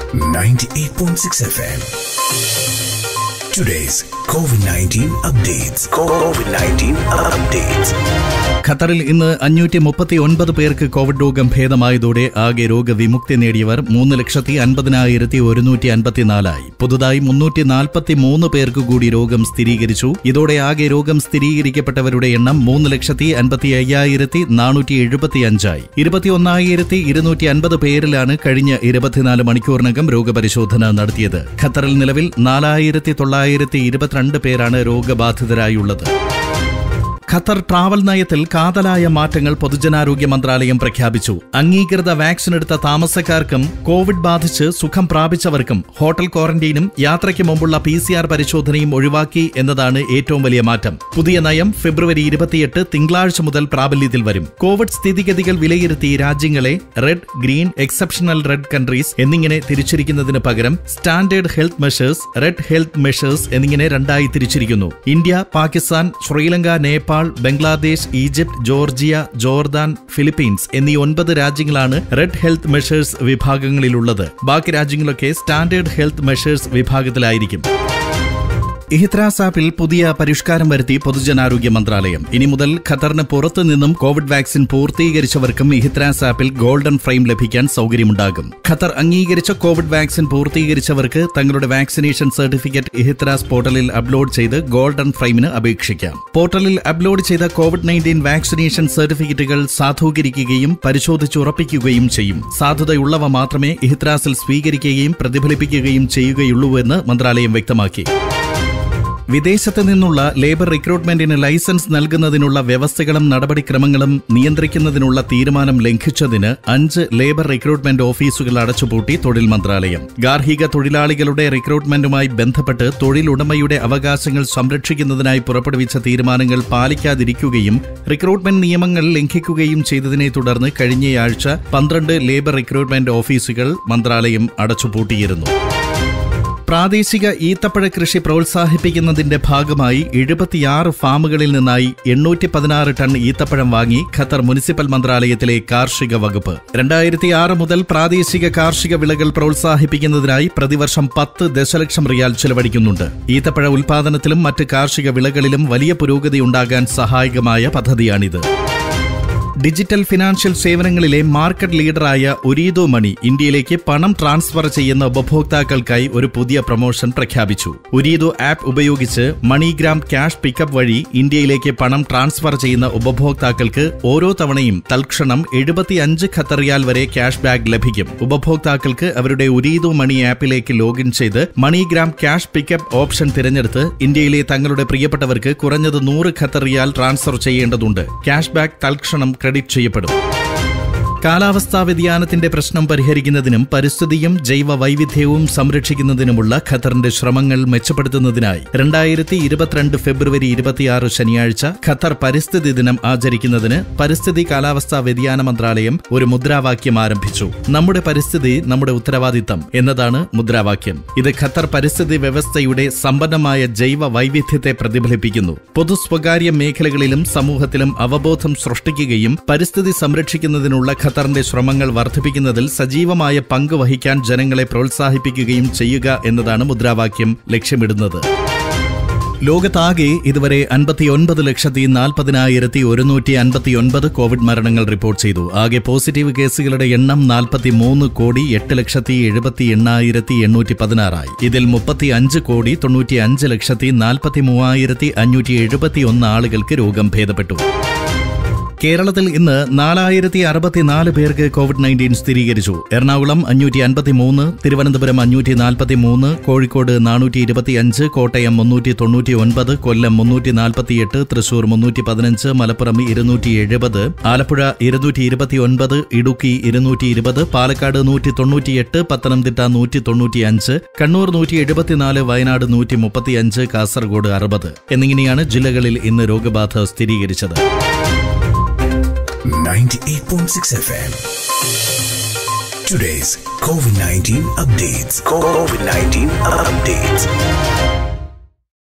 98.6 FM. Today's COVID 19 updates. COVID 19 updates. ഖത്തറിൽ ഇന്ന് അഞ്ഞൂറ്റി മുപ്പത്തി ഒൻപത് പേർക്ക് കോവിഡ് രോഗം ഭേദമായതോടെ ആകെ രോഗവിമുക്തി നേടിയവർ മൂന്ന് ലക്ഷത്തി അൻപതിനായിരത്തി ഒരുന്നൂറ്റി അൻപത്തിനാലായി പുതുതായി മുന്നൂറ്റി നാൽപ്പത്തി മൂന്ന് പേർക്ക് കൂടി രോഗം സ്ഥിരീകരിച്ചു ഇതോടെ ആകെ രോഗം സ്ഥിരീകരിക്കപ്പെട്ടവരുടെ എണ്ണം മൂന്ന് ലക്ഷത്തി അൻപത്തി അയ്യായിരത്തി നാനൂറ്റി എഴുപത്തി അഞ്ചായി ഇരുപത്തിയൊന്നായിരത്തി ഇരുന്നൂറ്റി അൻപത് പേരിലാണ് കഴിഞ്ഞ ഇരുപത്തിനാല് മണിക്കൂറിനകം രോഗപരിശോധന നടത്തിയത് ഖത്തറിൽ നിലവിൽ നാലായിരത്തി തൊള്ളായിരത്തി ഇരുപത്തിരണ്ട് പേരാണ് രോഗബാധിതരായുള്ളത് ഖത്തർ ട്രാവൽ നയത്തിൽ കാതലായ മാറ്റങ്ങൾ പൊതുജനാരോഗ്യ മന്ത്രാലയം പ്രഖ്യാപിച്ചു അംഗീകൃത വാക്സിൻ എടുത്ത താമസക്കാർക്കും കോവിഡ് ബാധിച്ച് സുഖം പ്രാപിച്ചവർക്കും ഹോട്ടൽ ക്വാറന്റീനും യാത്രയ്ക്ക് മുമ്പുള്ള പി സി ആർ പരിശോധനയും ഒഴിവാക്കി എന്നതാണ് ഏറ്റവും വലിയ മാറ്റം പുതിയ നയം ഫെബ്രുവരി ഇരുപത്തിയെട്ട് തിങ്കളാഴ്ച മുതൽ പ്രാബല്യത്തിൽ വരും കോവിഡ് സ്ഥിതിഗതികൾ വിലയിരുത്തി രാജ്യങ്ങളെ red green exceptional red countries എന്നിങ്ങനെ തിരിച്ചിരിക്കുന്നതിന് പകരം standard health measures red health measures എന്നിങ്ങനെ രണ്ടായി തിരിച്ചിരിക്കുന്നു India Pakistan Sri Lanka Nepal Bangladesh Egypt Georgia Jordan Philippines എന്നീ ഒൻപത് രാജ്യങ്ങളാണ് റെഡ് ഹെൽത്ത് മെഷേഴ്സ് വിഭാഗങ്ങളിലുള്ളത് ബാക്കി രാജ്യങ്ങളൊക്കെ സ്റ്റാൻഡേർഡ് ഹെൽത്ത് മെഷേഴ്സ് വിഭാഗത്തിലായിരിക്കും ഇഹിത്രാസ് ആപ്പിൽ പുതിയ പരിഷ്കാരം വരുത്തി പൊതുജനാരോഗ്യ മന്ത്രാലയം ഇനി മുതൽ ഖത്തറിന് പുറത്തു നിന്നും കോവിഡ് വാക്സിൻ പൂർത്തീകരിച്ചവർക്കും ഇഹിത്രാസ് ആപ്പിൽ ഗോൾഡൻ ഫ്രെയിം ലഭിക്കാൻ സൗകര്യമുണ്ടാകും ഖത്തർ അംഗീകരിച്ച കോവിഡ് വാക്സിൻ പൂർത്തീകരിച്ചവർക്ക് തങ്ങളുടെ വാക്സിനേഷൻ സർട്ടിഫിക്കറ്റ് ഇഹിത്രാസ് പോർട്ടലിൽ അപ്ലോഡ് ചെയ്ത് ഗോൾഡൻ ഫ്രെയിമിന് അപേക്ഷിക്കാം പോർട്ടലിൽ അപ്ലോഡ് ചെയ്ത കോവിഡ് നയൻറ്റീൻ വാക്സിനേഷൻ സർട്ടിഫിക്കറ്റുകൾ സാധൂകരിക്കുകയും പരിശോധിച്ചുറപ്പിക്കുകയും ചെയ്യും സാധുതയുള്ളവ മാത്രമേ ഇഹിത്രാസിൽ സ്വീകരിക്കുകയും പ്രതിഫലിപ്പിക്കുകയും ചെയ്യുകയുള്ളൂവെന്ന് മന്ത്രാലയം വ്യക്തമാക്കി വിദേശത്ത് നിന്നുള്ള ലേബർ റിക്രൂട്ട്മെന്റിന് ലൈസൻസ് നൽകുന്നതിനുള്ള വ്യവസ്ഥകളും നടപടിക്രമങ്ങളും നിയന്ത്രിക്കുന്നതിനുള്ള തീരുമാനം ലംഘിച്ചതിന് അഞ്ച് ലേബർ റിക്രൂട്ട്മെന്റ് ഓഫീസുകൾ അടച്ചുപൂട്ടി തൊഴിൽ മന്ത്രാലയം ഗാർഹിക തൊഴിലാളികളുടെ റിക്രൂട്ട്മെന്റുമായി ബന്ധപ്പെട്ട് തൊഴിലുടമയുടെ അവകാശങ്ങൾ സംരക്ഷിക്കുന്നതിനായി പുറപ്പെടുവിച്ച തീരുമാനങ്ങൾ പാലിക്കാതിരിക്കുകയും റിക്രൂട്ട്മെന്റ് നിയമങ്ങൾ ലംഘിക്കുകയും ചെയ്തതിനെ തുടർന്ന് കഴിഞ്ഞയാഴ്ച പന്ത്രണ്ട് ലേബർ റിക്രൂട്ട്മെന്റ് ഓഫീസുകൾ മന്ത്രാലയം അടച്ചുപൂട്ടിയിരുന്നു പ്രാദേശിക ഈത്തപ്പഴ കൃഷി പ്രോത്സാഹിപ്പിക്കുന്നതിന്റെ ഭാഗമായി എഴുപത്തിയാറ് ഫാമുകളിൽ നിന്നായി എണ്ണൂറ്റി പതിനാറ് ടൺ ഈത്തപ്പഴം വാങ്ങി ഖത്തർ മുനിസിപ്പൽ മന്ത്രാലയത്തിലെ കാർഷിക വകുപ്പ് രണ്ടായിരത്തി ആറ് മുതൽ പ്രാദേശിക കാർഷിക വിളകൾ പ്രോത്സാഹിപ്പിക്കുന്നതിനായി പ്രതിവർഷം പത്ത് ദശലക്ഷം റിയാൽ ചെലവഴിക്കുന്നുണ്ട് ഈത്തപ്പഴ ഉൽപാദനത്തിലും മറ്റ് കാർഷിക വിളകളിലും വലിയ പുരോഗതി ഉണ്ടാകാൻ സഹായകമായ പദ്ധതിയാണിത് ഡിജിറ്റൽ ഫിനാൻഷ്യൽ സേവനങ്ങളിലെ മാർക്കറ്റ് ലീഡറായ ഒരീദോ മണി ഇന്ത്യയിലേക്ക് പണം ട്രാൻസ്ഫർ ചെയ്യുന്ന ഉപഭോക്താക്കൾക്കായി ഒരു പുതിയ പ്രൊമോഷൻ പ്രഖ്യാപിച്ചു ഒരീദോ ആപ്പ് ഉപയോഗിച്ച് മണിഗ്രാം ക്യാഷ് പിക്കപ്പ് വഴി ഇന്ത്യയിലേക്ക് പണം ട്രാൻസ്ഫർ ചെയ്യുന്ന ഉപഭോക്താക്കൾക്ക് ഓരോ തവണയും തൽക്ഷണം എഴുപത്തിയഞ്ച് ഖത്തറിയാൽ വരെ ക്യാഷ് ബാക്ക് ലഭിക്കും ഉപഭോക്താക്കൾക്ക് അവരുടെ ഒരീദോ മണി ആപ്പിലേക്ക് ലോഗിൻ ചെയ്ത് മണിഗ്രാം ക്യാഷ് പിക്കപ്പ് ഓപ്ഷൻ തിരഞ്ഞെടുത്ത് ഇന്ത്യയിലെ തങ്ങളുടെ പ്രിയപ്പെട്ടവർക്ക് കുറഞ്ഞത് നൂറ് ഖത്തറിയാൽ ട്രാൻസ്ഫർ ചെയ്യേണ്ടതുണ്ട് ക്യാഷ് ബാക്ക് തൽക്ഷണം ക്രെഡിറ്റ് ചെയ്യപ്പെടും കാലാവസ്ഥാ വ്യതിയാനത്തിന്റെ പ്രശ്നം പരിഹരിക്കുന്നതിനും പരിസ്ഥിതിയും ജൈവ വൈവിധ്യവും സംരക്ഷിക്കുന്നതിനുമുള്ള ഖത്തറിന്റെ ശ്രമങ്ങൾ മെച്ചപ്പെടുത്തുന്നതിനായി രണ്ടായിരത്തി ഇരുപത്തിരണ്ട് ഫെബ്രുവരി ഇരുപത്തിയാറ് ശനിയാഴ്ച ഖത്തർ പരിസ്ഥിതി ദിനം ആചരിക്കുന്നതിന് പരിസ്ഥിതി കാലാവസ്ഥാ വ്യതിയാന മന്ത്രാലയം ഒരു മുദ്രാവാക്യം ആരംഭിച്ചു നമ്മുടെ പരിസ്ഥിതി നമ്മുടെ ഉത്തരവാദിത്തം എന്നതാണ് മുദ്രാവാക്യം ഇത് ഖത്തർ പരിസ്ഥിതി വ്യവസ്ഥയുടെ സമ്പന്നമായ ജൈവ വൈവിധ്യത്തെ പ്രതിഫലിപ്പിക്കുന്നു പൊതു സ്വകാര്യ മേഖലകളിലും സമൂഹത്തിലും അവബോധം സൃഷ്ടിക്കുകയും പരിസ്ഥിതി സംരക്ഷിക്കുന്നതിനുള്ള ഖത്തറിന്റെ ശ്രമങ്ങൾ വർദ്ധിപ്പിക്കുന്നതിൽ സജീവമായ പങ്ക് വഹിക്കാൻ ജനങ്ങളെ പ്രോത്സാഹിപ്പിക്കുകയും ചെയ്യുക എന്നതാണ് മുദ്രാവാക്യം ലക്ഷ്യമിടുന്നത് ലോകത്താകെ ഇതുവരെ അൻപത്തിയൊൻപത് ലക്ഷത്തി നാൽപ്പതിനായിരത്തി ഒരുന്നൂറ്റി അൻപത്തിയൊൻപത് കോവിഡ് മരണങ്ങൾ റിപ്പോർട്ട് ചെയ്തു ആകെ പോസിറ്റീവ് കേസുകളുടെ എണ്ണം നാൽപ്പത്തി മൂന്ന് കോടി എട്ട് ലക്ഷത്തി എഴുപത്തി എണ്ണായിരത്തി എണ്ണൂറ്റി പതിനാറായി ഇതിൽ മുപ്പത്തി അഞ്ച് കോടി തൊണ്ണൂറ്റി അഞ്ച് ലക്ഷത്തി നാൽപ്പത്തി മൂവായിരത്തി അഞ്ഞൂറ്റി എഴുപത്തി ഒന്ന് ആളുകൾക്ക് രോഗം ഭേദപ്പെട്ടു കേരളത്തിൽ ഇന്ന് നാലായിരത്തി അറുപത്തിനാല് പേർക്ക് കോവിഡ് നയൻറ്റീൻ സ്ഥിരീകരിച്ചു എറണാകുളം അഞ്ഞൂറ്റി അൻപത്തിമൂന്ന് തിരുവനന്തപുരം അഞ്ഞൂറ്റി നാൽപ്പത്തിമൂന്ന് കോഴിക്കോട് നാനൂറ്റി ഇരുപത്തിയഞ്ച് കോട്ടയം മുന്നൂറ്റി തൊണ്ണൂറ്റി ഒൻപത് കൊല്ലം മുന്നൂറ്റി നാൽപ്പത്തിയെട്ട് തൃശൂർ മുന്നൂറ്റി പതിനഞ്ച് മലപ്പുറം ഇരുന്നൂറ്റി എഴുപത് ആലപ്പുഴ ഇരുന്നൂറ്റി ഇരുപത്തിയൊൻപത് ഇടുക്കി ഇരുന്നൂറ്റി ഇരുപത് പാലക്കാട് നൂറ്റി തൊണ്ണൂറ്റിയെട്ട് പത്തനംതിട്ട നൂറ്റി തൊണ്ണൂറ്റിയഞ്ച് കണ്ണൂർ നൂറ്റി എഴുപത്തിനാല് വയനാട് നൂറ്റി മുപ്പത്തിയഞ്ച് കാസർഗോഡ് അറുപത് എന്നിങ്ങനെയാണ് ജില്ലകളിൽ ഇന്ന് രോഗബാധ സ്ഥിരീകരിച്ചത് 98.6 FM. Today's COVID 19 updates. COVID 19 updates.